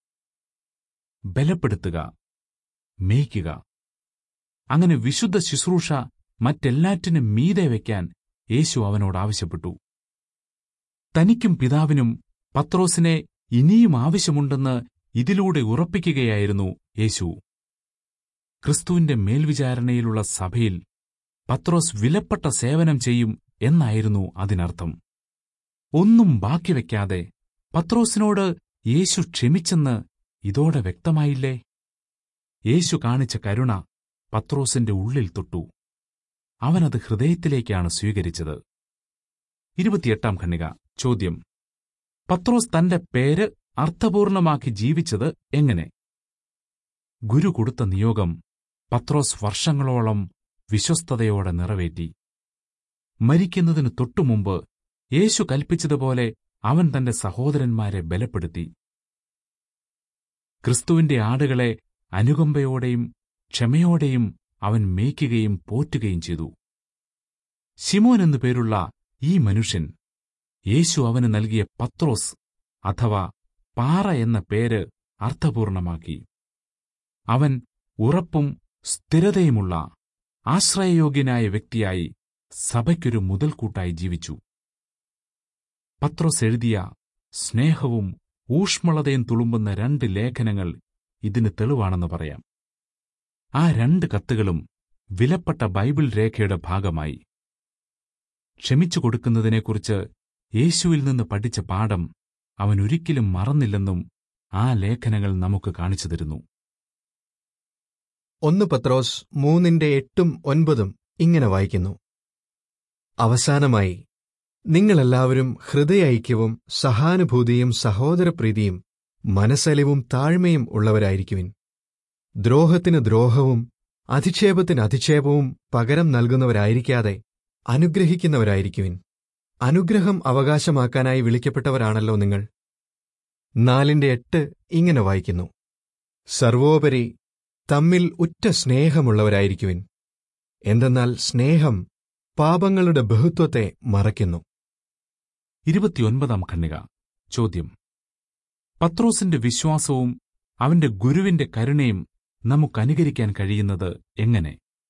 ബലപ്പെടുത്തുക മേയ്ക്കുക അങ്ങനെ വിശുദ്ധ ശുശ്രൂഷ മറ്റെല്ലാറ്റിനും മീതെ വയ്ക്കാൻ യേശു അവനോട് ആവശ്യപ്പെട്ടു തനിക്കും പിതാവിനും പത്രോസിനെ ഇനിയും ആവശ്യമുണ്ടെന്ന് ഇതിലൂടെ ഉറപ്പിക്കുകയായിരുന്നു യേശു ക്രിസ്തുവിന്റെ മേൽവിചാരണയിലുള്ള സഭയിൽ പത്രോസ് വിലപ്പെട്ട സേവനം ചെയ്യും എന്നായിരുന്നു അതിനർത്ഥം ഒന്നും ബാക്കി വയ്ക്കാതെ പത്രോസിനോട് യേശു ക്ഷമിച്ചെന്ന് ഇതോടെ വ്യക്തമായില്ലേ യേശു കാണിച്ച കരുണ പത്രോസിന്റെ ഉള്ളിൽ തൊട്ടു അവനത് ഹൃദയത്തിലേക്കാണ് സ്വീകരിച്ചത് ഇരുപത്തിയെട്ടാം ഖണ്ണിക ചോദ്യം പത്രോസ് തന്റെ പേര് അർത്ഥപൂർണമാക്കി ജീവിച്ചത് എങ്ങനെ ഗുരു കൊടുത്ത നിയോഗം പത്രോസ് വർഷങ്ങളോളം വിശ്വസ്തതയോടെ നിറവേറ്റി മരിക്കുന്നതിനു തൊട്ടുമുമ്പ് യേശു കൽപ്പിച്ചതുപോലെ അവൻ തന്റെ സഹോദരന്മാരെ ബലപ്പെടുത്തി ക്രിസ്തുവിന്റെ ആടുകളെ അനുകമ്പയോടെയും ക്ഷമയോടെയും അവൻ മേയ്ക്കുകയും പോറ്റുകയും ചെയ്തു ശിമോൻ എന്നു പേരുള്ള ഈ മനുഷ്യൻ യേശു അവന് നൽകിയ പത്രോസ് അഥവാ പാറ എന്ന പേര് അർത്ഥപൂർണമാക്കി അവൻ ഉറപ്പും സ്ഥിരതയുമുള്ള ആശ്രയയോഗ്യനായ വ്യക്തിയായി സഭയ്ക്കൊരു മുതൽക്കൂട്ടായി ജീവിച്ചു പത്രോസ് എഴുതിയ സ്നേഹവും ഊഷ്മളതയും തുളുമ്പുന്ന രണ്ട് ലേഖനങ്ങൾ ഇതിന് തെളിവാണെന്ന് പറയാം ആ രണ്ട് കത്തുകളും വിലപ്പെട്ട ബൈബിൾ രേഖയുടെ ഭാഗമായി ക്ഷമിച്ചു കൊടുക്കുന്നതിനെക്കുറിച്ച് യേശുവിൽ നിന്ന് പഠിച്ച പാഠം അവൻ ഒരിക്കലും മറന്നില്ലെന്നും ആ ലേഖനങ്ങൾ നമുക്ക് കാണിച്ചു തരുന്നു ഒന്ന് പത്രോസ് മൂന്നിന്റെ എട്ടും ഒൻപതും ഇങ്ങനെ വായിക്കുന്നു അവസാനമായി നിങ്ങളെല്ലാവരും ഹൃദയൈക്യവും സഹാനുഭൂതിയും സഹോദരപ്രീതിയും മനസ്സലിവും താഴ്മയും ഉള്ളവരായിരിക്കുവിൻ ദ്രോഹത്തിന് ദ്രോഹവും അധിക്ഷേപത്തിന് അധിക്ഷേപവും പകരം നൽകുന്നവരായിരിക്കാതെ അനുഗ്രഹിക്കുന്നവരായിരിക്കുവിൻ അനുഗ്രഹം അവകാശമാക്കാനായി വിളിക്കപ്പെട്ടവരാണല്ലോ നിങ്ങൾ നാലിന്റെ എട്ട് ഇങ്ങനെ വായിക്കുന്നു സർവോപരി തമ്മിൽ ഉറ്റ സ്നേഹമുള്ളവരായിരിക്കുവിൻ എന്തെന്നാൽ സ്നേഹം പാപങ്ങളുടെ ബഹുത്വത്തെ മറയ്ക്കുന്നു ഇരുപത്തിയൊൻപതാം ഖണ്ണിക ചോദ്യം പത്രോസിന്റെ വിശ്വാസവും അവന്റെ ഗുരുവിന്റെ കരുണയും നമുക്കനുകരിക്കാൻ കഴിയുന്നത് എങ്ങനെ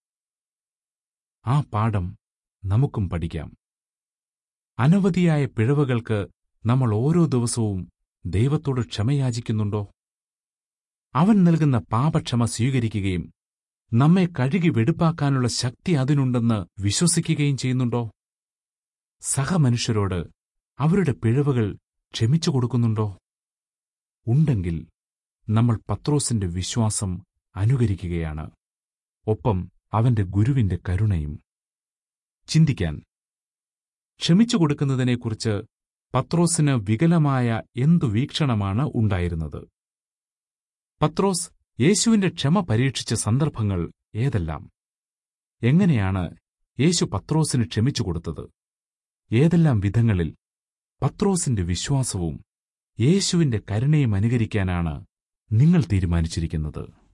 ആ പാഠം നമുക്കും പഠിക്കാം അനവധിയായ പിഴവുകൾക്ക് നമ്മൾ ഓരോ ദിവസവും ദൈവത്തോട് ക്ഷമയാചിക്കുന്നുണ്ടോ അവൻ നൽകുന്ന പാപക്ഷമ സ്വീകരിക്കുകയും നമ്മെ കഴുകി വെടുപ്പാക്കാനുള്ള ശക്തി അതിനുണ്ടെന്ന് വിശ്വസിക്കുകയും ചെയ്യുന്നുണ്ടോ സഹമനുഷ്യരോട് അവരുടെ പിഴവുകൾ ക്ഷമിച്ചു കൊടുക്കുന്നുണ്ടോ ഉണ്ടെങ്കിൽ നമ്മൾ പത്രോസിന്റെ വിശ്വാസം അനുകരിക്കുകയാണ് ഒപ്പം അവന്റെ ഗുരുവിന്റെ കരുണയും ചിന്തിക്കാൻ ക്ഷമിച്ചു കൊടുക്കുന്നതിനെക്കുറിച്ച് പത്രോസിന് വികലമായ എന്തു വീക്ഷണമാണ് ഉണ്ടായിരുന്നത് പത്രോസ് യേശുവിന്റെ ക്ഷമ പരീക്ഷിച്ച സന്ദർഭങ്ങൾ ഏതെല്ലാം എങ്ങനെയാണ് യേശു പത്രോസിന് ക്ഷമിച്ചു കൊടുത്തത് ഏതെല്ലാം വിധങ്ങളിൽ പത്രോസിന്റെ വിശ്വാസവും യേശുവിന്റെ കരുണയും അനുകരിക്കാനാണ് നിങ്ങൾ തീരുമാനിച്ചിരിക്കുന്നത്